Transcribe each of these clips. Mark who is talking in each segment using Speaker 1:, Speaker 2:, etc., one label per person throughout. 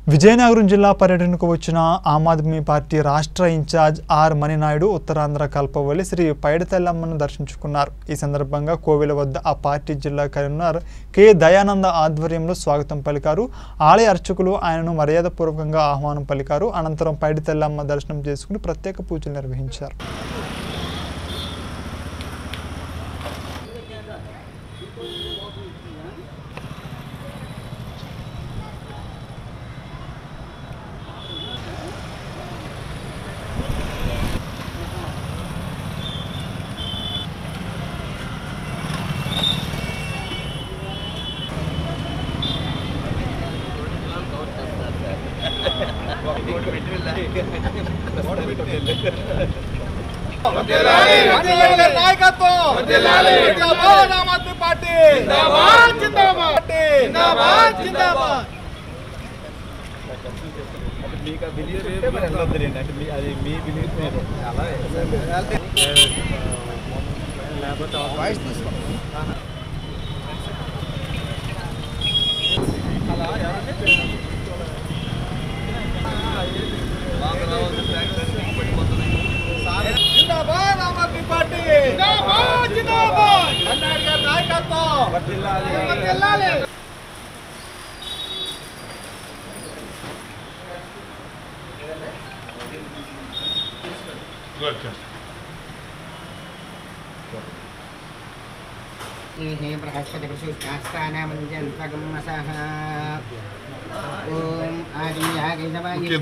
Speaker 1: విజయనగరం జిల్లా పర్యటనకు వచ్చిన ఆమ్ ఆద్మీ పార్టీ రాష్ట్ర ఇన్ఛార్జ్ ఆర్ మణినాయుడు ఉత్తరాంధ్ర కల్పవల్లి శ్రీ పైడితల్లమ్మను దర్శించుకున్నారు ఈ సందర్భంగా కోవెల వద్ద ఆ పార్టీ జిల్లా కన్వీనర్ కె దయానంద ఆధ్వర్యంలో స్వాగతం పలికారు ఆలయ అర్చకులు ఆయనను మర్యాదపూర్వకంగా ఆహ్వానం పలికారు అనంతరం పైడితల్లమ్మ దర్శనం చేసుకుని ప్రత్యేక పూజలు నిర్వహించారు
Speaker 2: వర్ధిల్లాలి నాయకత్వం జిందాబాద్ ఆమ్ ఆద్మీ పార్టీ జిందాబాద్ జిందాబాద్ జిందాబాద్ జిందాబాద్ జిందాబాద్ ఆమ్ ఆద్మీ పార్టీ జిందాబాద్ జిందాబాద్ అన్నాడు గారి నాయకత్వం వర్ధిల్లాలి
Speaker 3: हे बृहस्पतिप्रसूष्टास्थानामञ्जन्तकमसः ॐ आदियागैतवाय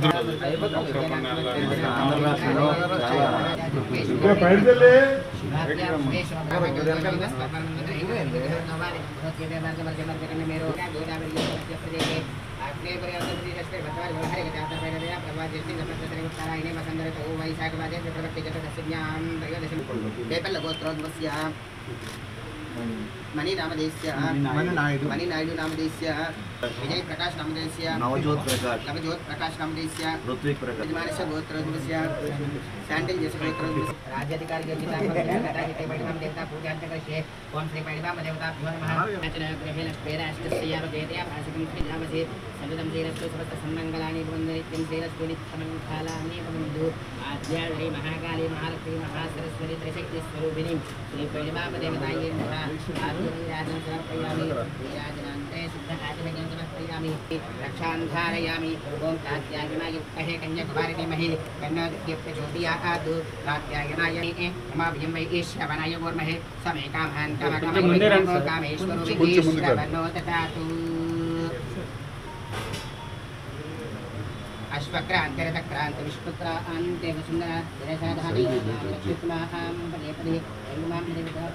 Speaker 3: గోత్రోద్వస్య మణినామదేశ్య
Speaker 2: మణినాయుడు.
Speaker 3: మణినాయుడు నామదేశ్య విజయ్ ప్రకాష్ నామదేశ్య
Speaker 4: నవజోత్ ప్రకాష్
Speaker 3: నవజోత్ ప్రకాష్ నామదేశ్య
Speaker 4: ఋత్విక్ ప్రకాష్
Speaker 3: యజమానస్య గోత్రోద్వస్య శాండిల్ జస్ గోత్రోద్వస్య రాజ్యాధికారి యోగితా గతాహితే పరిణామ దేవతా పూజాంతకర్షే ఓం శ్రీ పరిణామ దేవతాభ్యో నమః రచన గ్రహేణ స్వేరాష్టస్య యావదేతయ భాసికం శ్రీనామసే సతతం శ్రీరస్తు సమస్త సన్మంగళాని భవంతు నిత్యం శ్రీరస్తు నిత్యమంగళాని భవంతు ఆద్యా శ్రీ మహాకాళీ మహాలక్ష్మీ మహాసరస్వతి త్రిశక్తి స్వరూపిణి శ్రీ పరిణామ దేవతాయే నమః ఆదిరాజం సమర్పయామి శ్రీరాజనాంతే సిద్ధరాజనగం సమర్పయామి రక్షాన్ ధారయామి ఓం కాత్యాయనాయ కహే కన్యాకుమారి ధీమహి కన్యాదిత్య ప్రచోదయాత్ కాత్యాయనాయ మమాభ్యం వై ఈశ్వరాయ గోర్మహే సమే కామాన్ కామకామ కామేశ్వరో విఘ్నేశ్వరవన్నో దదాతు అశ్వక్రాంతిరతక్రాంతి విష్ణుక్రాంతి వసుందర దినసాధాని లక్ష్మీకులాహాం పదే పదే ఐమాం దేవతా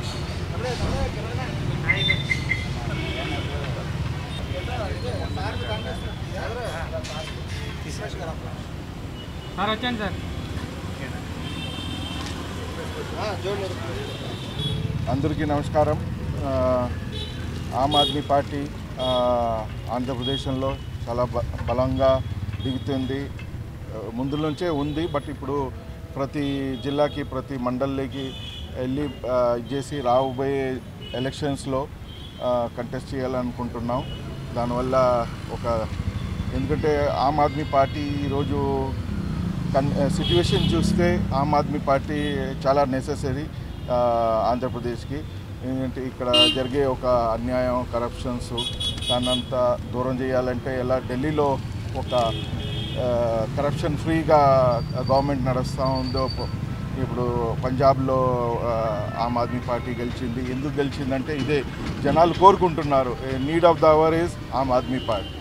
Speaker 5: అందరికీ నమస్కారం ఆ, ఆమ్ ఆద్మీ పార్టీ ఆ, ఆంధ్రప్రదేశ్లో చాలా బ బలంగా దిగుతుంది ఆ, ముందు నుంచే ఉంది బట్ ఇప్పుడు ప్రతి జిల్లాకి ప్రతి మండలికి వెళ్ళి ఆ, ఇది చేసి రాబోయే ఎలక్షన్స్లో కంటెస్ట్ చేయాలనుకుంటున్నాం దానివల్ల ఒక ఎందుకంటే ఆమ్ ఆద్మీ పార్టీ ఈరోజు కన్ సిట్యువేషన్ చూస్తే ఆమ్ ఆద్మీ పార్టీ చాలా నెససరీ ఆంధ్రప్రదేశ్కి ఎందుకంటే ఇక్కడ జరిగే ఒక అన్యాయం కరప్షన్స్ దాన్నంతా దూరం చేయాలంటే ఎలా ఢిల్లీలో ఒక కరప్షన్ ఫ్రీగా గవర్నమెంట్ నడుస్తూ ఉందో ప- ఇప్పుడు పంజాబ్లో ఆ, ఆమ్ ఆద్మీ పార్టీ గెలిచింది ఎందుకు గెలిచిందంటే ఇదే జనాలు కోరుకుంటున్నారు need of the hour is Aam Aadmi party